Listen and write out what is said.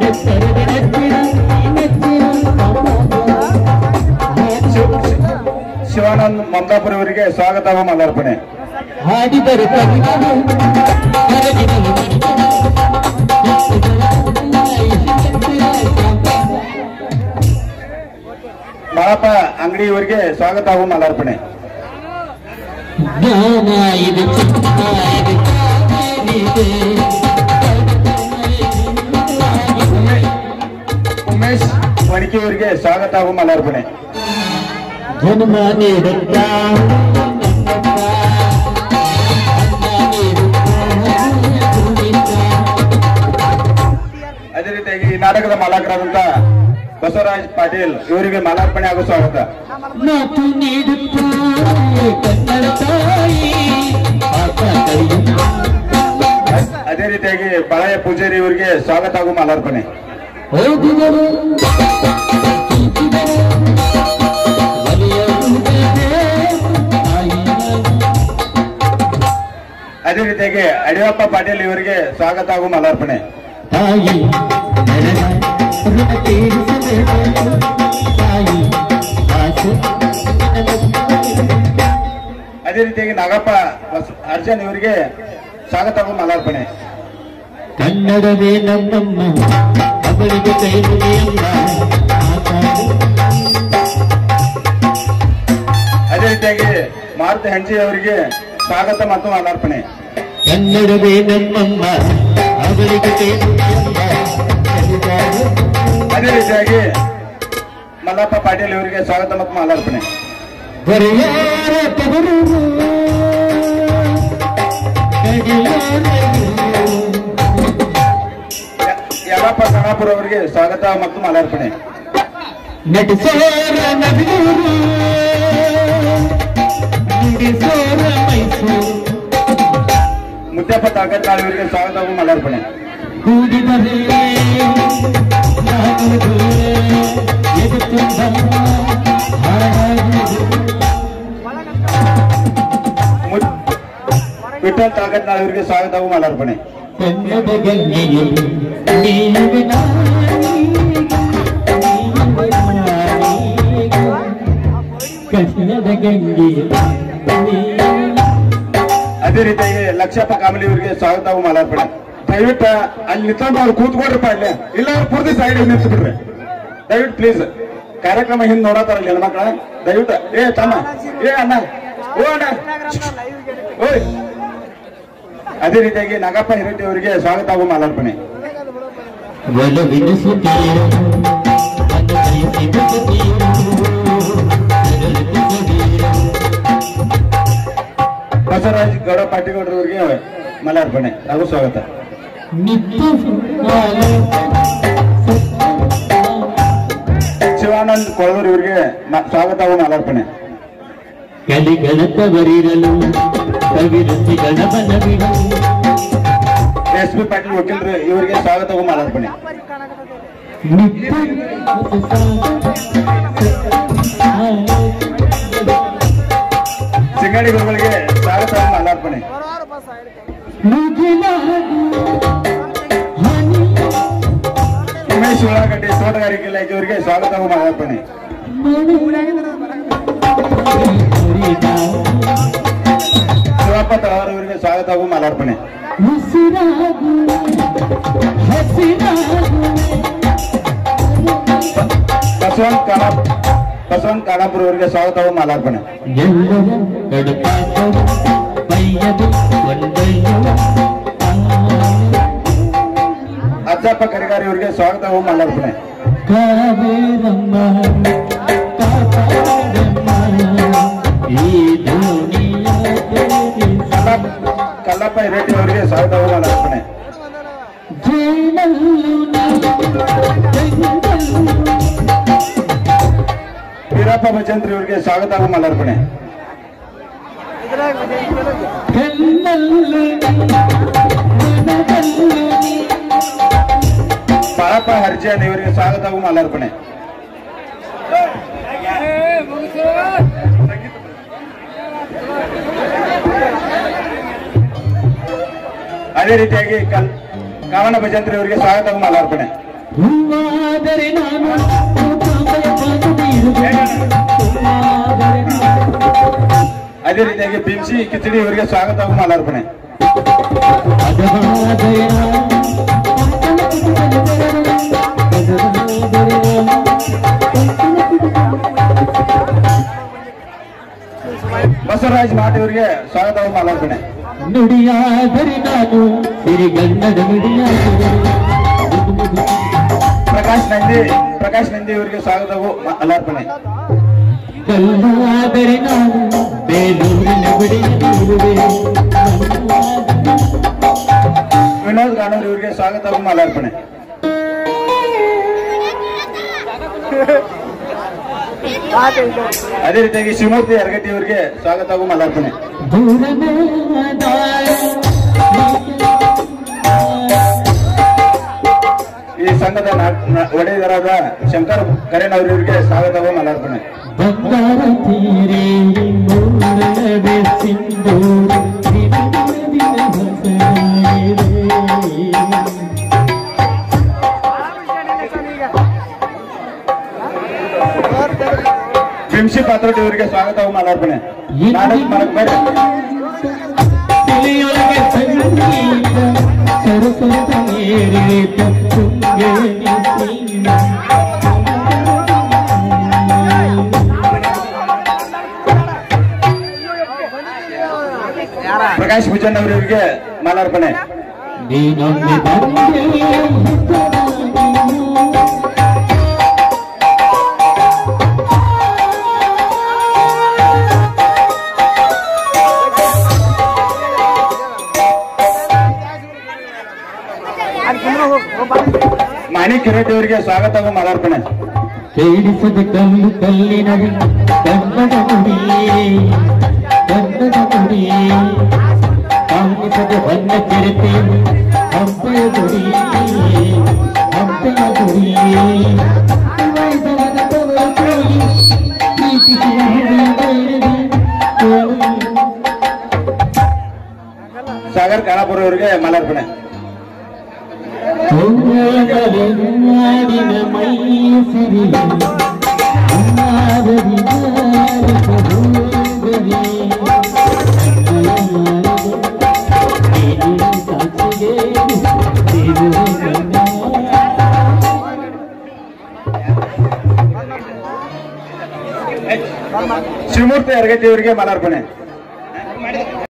ಶಿವಾನಂದ್ ಮಮತಾಪುರ ಅವರಿಗೆ ಸ್ವಾಗತ ಹಾಗೂ ಮಾಲಾರ್ಪಣೆ ಹಾಡಿದರೆ ಕವಿಗಳು ಕರಗಿದನು ಮಾಳಪ್ಪ ಅಂಗಡಿ ಇವರಿಗೆ ಸ್ವಾಗತ ಹಾಗೂ ಮಾಲಾರ್ಪಣೆ ಜ್ಞಾನ ಇದು ಚಿತ್ತ ಇದು ಕಾವೇರಿದೆ. ಉಮೇಶ್ ವಣಿಕೆ ಅವರಿಗೆ ಸ್ವಾಗತ ಹಾಗೂ ಮಾಲಾರ್ಪಣೆ ಜನ್ಮ ನೀಡುತ್ತ ಅದೇ ರೀತಿಯಾಗಿ ಈ ನಾಟಕದ ಮಾಲಕರಾದಂತ ಬಸವರಾಜ್ ಪಾಟೀಲ್ ಇವರಿಗೆ ಮಾಲಾರ್ಪಣೆ ಹಾಗೂ ಸ್ವಾಗತ ಮಾತು ನೀಡುತ್ತಾರೆ ಕನ್ನಡ ತಾಯಿ ಆತ ಕೈಯಿಂದ ಅದೇ ರೀತಿಯಾಗಿ ಬಳೆಯ ಪೂಜಾರಿ ಇವರಿಗೆ ಸ್ವಾಗತ ಹಾಗೂ ಮಾಲಾರ್ಪಣೆ ಓದಿದರು ಚಿಂತಿದರು ಒಲಿಯುವುದೇ ತಾಯಿ ಅದೇ ರೀತಿಯಾಗಿ ಅಡಿಯಪ್ಪ ಪಾಟೀಲ್ ಇವರಿಗೆ ಸ್ವಾಗತ ಹಾಗೂ ಮಾಲಾರ್ಪಣೆ ತಾಯಿ ನೆರಳ ಋಣ ತೀರಿಸಬೇಕು ತಾಯಿ ಆಸೆ ಅದೇ ರೀತಿಯಾಗಿ ನಾಗಪ್ಪ ಬಸ- ಅರ್ಜುನ್ ಇವರಿಗೆ ಸ್ವಾಗತ ಹಾಗೂ ಮಾಲಾರ್ಪಣೆ ಕನ್ನಡವೇ ನಮ್ಮಮ್ಮ ಅವಳಿಗೆ ಕೈ ಮುಗಿಯಲ್ಲ ಮಾತಾಡು ಅದೇ ರೀತಿಯಾಗಿ ಮಾರುತಿ ಹಂಚಿ ಅವರಿಗೆ ಸ್ವಾಗತ ಮತ್ತು ಮಾಲಾರ್ಪಣೆ ಕನ್ನಡವೇ ನಮ್ಮಮ್ಮ ಅವಳಿಗೆ ಕೈ ಮುಗಿಯಲ್ಲ ಕಲಿತಾಡು. ಅದೇ ರೀತಿಯಾಗಿ ಮಲ್ಲಪ್ಪ ಪಾಟೀಲ್ ಇವರಿಗೆ ಸ್ವಾಗತ ಮತ್ತು ಮಾಲಾರ್ಪಣೆ ಬರೆಯಾರ ತವರೂರು ಕಡಿಯಾರರು. ಯ- ಯಲ್ಲಪ್ಪ ಸಣಾಪುರ ಅವರಿಗೆ ಸ್ವಾಗತ ಮತ್ತು ಮಾಲಾರ್ಪಣೆ ನಟಿಸೋರ ನವಿಲೂರು ನುಡಿಸೋರ ಮೈಸೂರು ಮುದ್ದಪ್ಪ ತಾಕತ್ನಾಳ್ ಇವರಿಗೆ ಸ್ವಾಗತ ಹಾಗೂ ಮಾಲಾರ್ಪಣೆ ಕೂಡಿ ಬರಲೇ ನಾನುವುದು ಎದು ತುಂಬ ಹಾಡಾಗುವುದು. ಮುದ್- ವಿಠಲ್ ತಾಕತ್ನಾಳ್ ಇವರಿಗೆ ಸ್ವಾಗತ ಹಾಗೂ ಮಾಲಾರ್ಪಣೆ ಕನ್ನಡ ಗಂಗೆಯು ನೀವೆ ನಾನೀಗ, ನೀವೆ ನಾನೀಗ. ಕನ್ನಡ ಗಂಗೆಯು ನೀವೆ ಅದೇ ರೀತಿಯಾಗಿ ಲಕ್ಷಪ್ಪ ಕಾಮಲಿ ಇವರಿಗೆ ಸ್ವಾಗತ ಹಾಗೂ ಮಾಲಾರ್ಪಣೆ ದಯವಿಟ್ಟು ಅಲ್ಲಿ ನಿಂತ್ಕೊಂಡು ಅವ್ರು ಕೂತ್ಕೊಡ್ರಪ್ಪ ಇಲ್ಲಿ ಇಲ್ಲ ಅವ್ರು ಪೂರ್ತಿ ಸೈಡ್ ನಿಂತು ಬಿಡ್ರಿ ದಯವಿಟ್ಟು ಪ್ಲೀಸ್ ಕಾರ್ಯಕ್ರಮ ಹಿಂದ್ ನೋಡತ್ತಾರಲ್ಲ ಹೆಣ್ಮಕ್ಳ ದಯವಿಟ್ಟು ಏ ತಮ್ಮ ಏ ಅಣ್ಣ ಓ ಅಣ್ಣ ಓಯ್ ಅದೇ ರೀತಿಯಾಗಿ ನಾಗಪ್ಪ ಹಿರಟ್ಟಿ ಅವರಿಗೆ ಸ್ವಾಗತ ಹಾಗೂ ಮಾಲಾರ್ಪಣೆ ಒಲವಿನ ಸುತೀರು ನನ್ನ ಬಯಸಿದ ಸುತೀರು ನಗರದ ಸುತೀರು ಬಸವರಾಜ್ ಗೌಡ ಪಾಟೀಗೌಡರವರಿಗೆ ಮಾಲಾರ್ಪಣೆ ಹಾಗೂ ಸ್ವಾಗತ ನಿತ್ಯ ಸುತ್ತಾಲ ಶಿವಾನಂದ್ ಕೊಳದೂರ್ ಇವರಿಗೆ ಮ- ಸ್ವಾಗತ ಹಾಗೂ ಮಾಲಾರ್ಪಣೆ ಕಲಿಗಳ ತವರಿರಲು ಕವಿರಸಿಗಳ ಬನವಿರಲು ಎಸ್ ಪಿ ಪಾಟೀಲ್ ವಕೀಲರು ಇವರಿಗೆ ಸ್ವಾಗತ ಹಾಗೂ ಮಾಲಾರ್ಪಣೆ ನಿತ್ಯ ಸಿಂಗಡಿ ಗುರುಗಳಿಗೆ ಸ್ವಾಗತ ಹಾಗೂ ಮಾಲಾರ್ಪಣೆ ಉಮೇಶ್ ಉಳ್ಳಾಗಡ್ಡಿ ತೋಟಗಾರಿಕೆ ಇಲಾಖೆ ಇವರಿಗೆ ಸ್ವಾಗತ ಹಾಗೂ ಮಾಲಾರ್ಪಣೆ ಶಿವಪ್ಪ ತಳವಾರ್ ಇವರಿಗೆ ಸ್ವಾಗತ ಹಾಗೂ ಮಾಲಾರ್ಪಣೆ ಹಸಿರಾಗು ಹಸಿರಾಗು ಬಸವಂತ್ ಕಾಣ ಬಸವಂತ್ ಕಾಣಾಪುರ ಅವರಿಗೆ ಸ್ವಾಗತ ಹಾಗೂ ಮಾಲಾರ್ಪಣೆ ಎಲ್ಲರ ನಡುಕಾಟವು ಬೈಯದು ಒಂದೊಯ್ಯುವ ಅಜ್ಜಪ್ಪ ಕರಿಗಾರಿ ಇವರಿಗೆ ಸ್ವಾಗತ ಹಾಗೂ ಮಾಲಾರ್ಪಣೆ ಕಾವೇರಮ್ಮ ಕಾಪಾಡಮ್ಮ ಈ ಧೋನಿಯ ಕಲ್ಲಪ್ಪ ಕಲ್ಲಪ್ಪ ಹಿರೇಟಿ ಅವರಿಗೆ ಸ್ವಾಗತ ಹಾಗೂ ಮಾಲಾರ್ಪಣೆ ಜೇನಲ್ಲು ವೀರಪ್ಪ ಭಜಂತ್ರಿ ಇವರಿಗೆ ಸ್ವಾಗತ ಹಾಗೂ ಮಾಲಾರ್ಪಣೆ ಕಣ್ಣಲ್ಲು ಮನದಲ್ಲು ಬಾಳಪ್ಪ ಹರ್ಜನ್ ಇವರಿಗೆ ಸ್ವಾಗತ ಹಾಗೂ ಮಾಲಾರ್ಪಣೆ ಅದೇ ರೀತಿಯಾಗಿ ಕಲ್ ಕಾವಣ ಭಜಂತ್ರಿ ಅವರಿಗೆ ಸ್ವಾಗತ ಹಾಗೂ ಮಾಲಾರ್ಪಣೆ ಹೂವಾದರೆ ನಾನು ಮೂಕಾಂಬೆಯ ಪಾದದಲ್ಲಿ ಇರುವೆ. ಹೂವಾದರೆ ನಾನು ಅದೇ ರೀತಿಯಾಗಿ ಬಿಂಸಿ ಕಿಚಡಿ ಇವರಿಗೆ ಸ್ವಾಗತ ಹಾಗೂ ಮಾಲಾರ್ಪಣೆ ಅದವಾದರೆ ನಾನು ಅದವಾದರೆ ಬಸವರಾಜ್ ಮಾಟ್ ಇವರಿಗೆ ಸ್ವಾಗತ ಹಾಗೂ ಮಾಲಾರ್ಪಣೆ ನುಡಿಯಾದರೆ ನಾನು ಸಿರಿಗನ್ನಡ ನುಡಿಯಾದರೆ ಪ್ರಕಾಶ್ ನಂದಿ ಪ್ರಕಾಶ್ ನಂದಿ ಇವರಿಗೆ ಸ್ವಾಗತ ಹಾಗೂ ಮಾಲಾರ್ಪಣೆ ಕಲ್ಲಾದರೆ ನಾನು ಬೇಲೂರಿನ ಗುಡಿಯಲ್ಲಿರುವೆ ವಿನೋದ್ ಗಾಣೂರ್ ಇವರಿಗೆ ಸ್ವಾಗತ ಹಾಗೂ ಮಾಲಾರ್ಪಣೆ ಅದೇ ರೀತಿಯಾಗಿ ಶಿವಮೂರ್ತಿ ಯರಗಟ್ಟಿ ಇವರಿಗೆ ಸ್ವಾಗತ ಹಾಗೂ ಮಾಲಾರ್ಪಣೆ ದೂರನಾದಾಯ ಈ ಸಂಘದ ನಾ- ನ- ಒಡೆಯರಾದ ಶಂಕರ್ ಕರೇನ್ ಅವರಿಗೆ ಸ್ವಾಗತ ಹಾಗೂ ಮಾಲಾರ್ಪಣೆ ಬಂಗಾರ ತೀರೆ ಮೂರವೇ ಸಿಂಧೂರ ದಿನ ದಿನ ಹೊಸನಾಗಿದೆ. ಬಿಂಸಿ ಪಾತ್ರೋಟಿ ಇವರಿಗೆ ಸ್ವಾಗತ ಹಾಗೂ ಮಾಲಾರ್ಪಣೆ ನಾಡಕ್ ಮಾಡಕ್ ಬರ್ರಿ ತಲೆಯೊಳಗೆ ಸಂಗೀತ ಸರಸರದ ಏರಿಳಿತ ತುಂಗೆ ನಿಸೀಮ. ಪ್ರಕಾಶ್ ಭುಜನ್ ಅವರಿಗೆ ಮಾಲಾರ್ಪಣೆ ನೀನೊಮ್ಮೆ ಬಂದೆ ಹಿತವಾಗಿ. ಮಾಣಿಕ್ ಕಿರೀಟ್ ಅವರಿಗೆ ಸ್ವಾಗತ ಹಾಗೂ ಮಾಲಾರ್ಪಣೆ ಕೇಳಿಸದ ಕಲ್ಲು ಕಲ್ಲಿನಡಿ ಕನ್ನಡ ನುಡಿಯೇ ಕನ್ನಡ ನುಡಿಯೇ ಕಾಣಿಸದ ಬಣ್ಣ ಚಿರತೆ ಹಂಪೆಯ ಗುಡಿಯೇ ಹಂಪೆಯ ಗುಡಿಯೇ ವೈಭವದ ತವರ ಕೋಲಿ, ಪ್ರೀತಿಸುವ ಹೃದಯ ಬಯಲಿದೆ ಕೋಲಿ. ಸಾಗರ್ ಖಾನಾಪುರ ಅವರಿಗೆ ಮಾಲಾರ್ಪಣೆ ಹೋಗಲಿ ನಾಡಿನ ಮೈಸಿರಿ ಅನ್ನಾರದಿ ನಾಡಿನ ಹೋಗಲಿ ನೀನು ಸಾಕ್ಷಿಗೆ ನೀನು ನನ್ನ ಶಿವಮೂರ್ತಿ ಯರಗಟ್ಟಿ ಅವರಿಗೆ ಮಾಲಾರ್ಪಣೆ